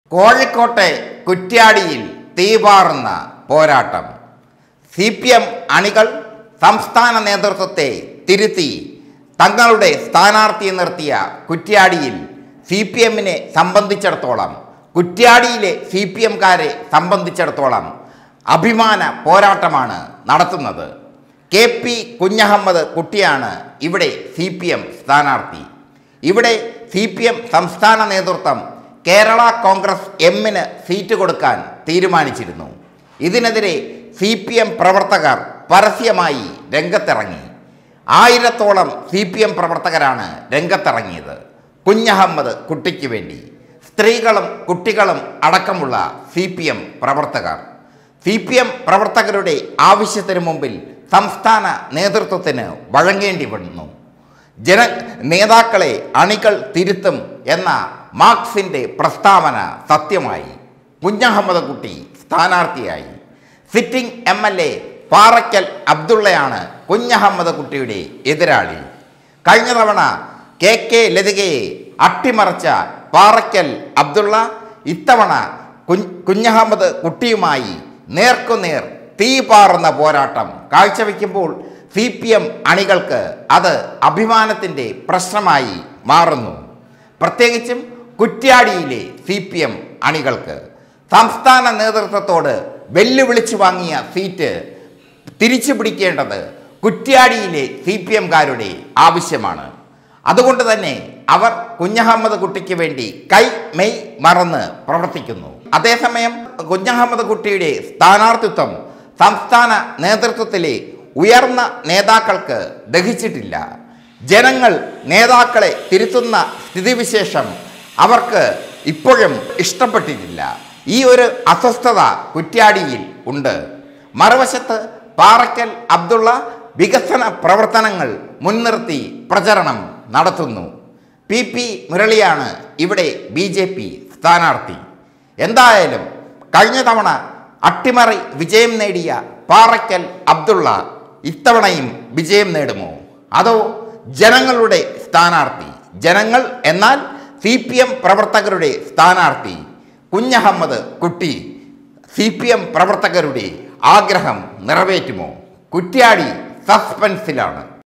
കോഴിക്കോട്ടെ കുറ്റ്യാടിയിൽ തീപാറുന്ന പോരാട്ടം C P M അണികൾ സംസ്ഥാന നേതൃത്വത്തെ തിരുത്തി തങ്ങളുടെ സ്ഥാനാർത്ഥിയെ നിർത്തിയ കുറ്റ്യാടിയിൽ സി പി എമ്മിനെ സംബന്ധിച്ചിടത്തോളം കുറ്റ്യാടിയിലെ സി പി എംകാരെ സംബന്ധിച്ചിടത്തോളം അഭിമാന പോരാട്ടമാണ് നടത്തുന്നത് കെ പി കുഞ്ഞഹമ്മദ് കുട്ടിയാണ് ഇവിടെ സി പി എം സ്ഥാനാർത്ഥി ഇവിടെ സി പി എം സംസ്ഥാന നേതൃത്വം കേരള കോൺഗ്രസ് എമ്മിന് സീറ്റ് കൊടുക്കാൻ തീരുമാനിച്ചിരുന്നു ഇതിനെതിരെ സി പി എം പ്രവർത്തകർ പരസ്യമായി രംഗത്തിറങ്ങി ആയിരത്തോളം സി പി എം പ്രവർത്തകരാണ് രംഗത്തിറങ്ങിയത് കുഞ്ഞഹമ്മദ് കുട്ടിക്ക് വേണ്ടി സ്ത്രീകളും കുട്ടികളും അടക്കമുള്ള സി പി എം പ്രവർത്തകർ സി പി എം പ്രവർത്തകരുടെ ആവശ്യത്തിന് മുമ്പിൽ സംസ്ഥാന നേതൃത്വത്തിന് വഴങ്ങേണ്ടി വന്നു ജന നേതാക്കളെ അണികൾ തിരുത്തും എന്ന മാർക്സിൻ്റെ പ്രസ്താവന സത്യമായി കുഞ്ഞഹമ്മദ് കുട്ടി സ്ഥാനാർത്ഥിയായി sitting M L A Parakkal അബ്ദുള്ളയാണ് കുഞ്ഞഹമ്മദ് കുട്ടിയുടെ എതിരാളി കഴിഞ്ഞ തവണ കെ കെ ലതികയെ അട്ടിമറിച്ച പാറയ്ക്കൽ അബ്ദുള്ള ഇത്തവണ കുഞ്ഞ് കുഞ്ഞഹമ്മദ് കുട്ടിയുമായി നേർക്കുനേർ തീ പാറുന്ന പോരാട്ടം കാഴ്ചവെക്കുമ്പോൾ സി പി എം അണികൾക്ക് അത് അഭിമാനത്തിൻ്റെ പ്രശ്നമായി മാറുന്നു പ്രത്യേകിച്ചും കുറ്റ്യാടിയിലെ സി പി എം അണികൾക്ക് സംസ്ഥാന നേതൃത്വത്തോട് വെല്ലുവിളിച്ചു വാങ്ങിയ സീറ്റ് തിരിച്ചു പിടിക്കേണ്ടത് കുറ്റ്യാടിയിലെ സി പി എംകാരുടെ ആവശ്യമാണ് അതുകൊണ്ട് തന്നെ അവർ കുഞ്ഞഹമ്മദ് കുട്ടിക്ക് വേണ്ടി കൈ മെയ് മറന്ന് പ്രവർത്തിക്കുന്നു അതേസമയം കുഞ്ഞഹമ്മദ് കുട്ടിയുടെ സ്ഥാനാർത്ഥിത്വം സംസ്ഥാന നേതൃത്വത്തിലെ ഉയർന്ന നേതാക്കൾക്ക് ദഹിച്ചിട്ടില്ല ജനങ്ങൾ നേതാക്കളെ തിരുത്തുന്ന സ്ഥിതിവിശേഷം അവർക്ക് ഇപ്പോഴും ഇഷ്ടപ്പെട്ടിട്ടില്ല ഈ ഒരു അസ്വസ്ഥത കുറ്റ്യാടിയിൽ ഉണ്ട് മറുവശത്ത് പാറയ്ക്കൽ അബ്ദുള്ള വികസന പ്രവർത്തനങ്ങൾ മുൻനിർത്തി പ്രചരണം നടത്തുന്നു പി പി മുരളിയാണ് ഇവിടെ ബി ജെ പി സ്ഥാനാർത്ഥി എന്തായാലും കഴിഞ്ഞ തവണ അട്ടിമറി വിജയം നേടിയ പാറയ്ക്കൽ അബ്ദുള്ള ഇത്തവണയും വിജയം നേടുമോ അതോ ജനങ്ങളുടെ സ്ഥാനാർത്ഥി ജനങ്ങൾ എന്നാൽ സി പി എം പ്രവർത്തകരുടെ സ്ഥാനാർത്ഥി കുഞ്ഞഹമ്മദ് കുട്ടി സി പി എം പ്രവർത്തകരുടെ ആഗ്രഹം നിറവേറ്റുമോ കുറ്റ്യാടി സസ്പെൻസിലാണ്